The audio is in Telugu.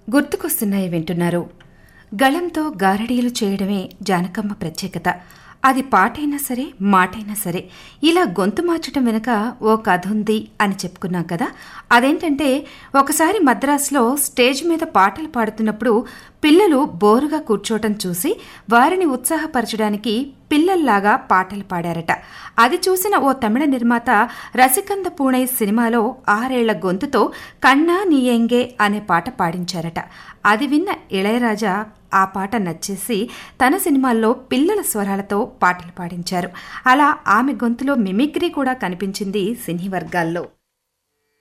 గుర్తుకొస్తున్నాయి వింటున్నారు గళంతో గారడీలు చేయడమే జానకమ్మ ప్రత్యేకత అది పాటైనా సరే మాటైనా సరే ఇలా గొంతు మార్చడం వెనుక ఓ కథ ఉంది అని చెప్పుకున్నాం కదా అదేంటంటే ఒకసారి మద్రాసులో స్టేజ్ మీద పాటలు పాడుతున్నప్పుడు పిల్లలు బోరుగా కూర్చోవటం చూసి వారిని ఉత్సాహపరచడానికి పిల్లల్లాగా పాటలు పాడారట అది చూసిన ఓ తమిళ నిర్మాత రసికంద పూణై సినిమాలో ఆరేళ్ల గొంతుతో కన్నా నీయంగే అనే పాట పాడించారట అది విన్న ఇళయరాజా ఆ పాట నచ్చేసి తన సినిమాల్లో పిల్లల స్వరాలతో పాటలు పాడించారు అలా ఆమె గొంతులో మిమిక్రీ కూడా కనిపించింది సినీ వర్గాల్లో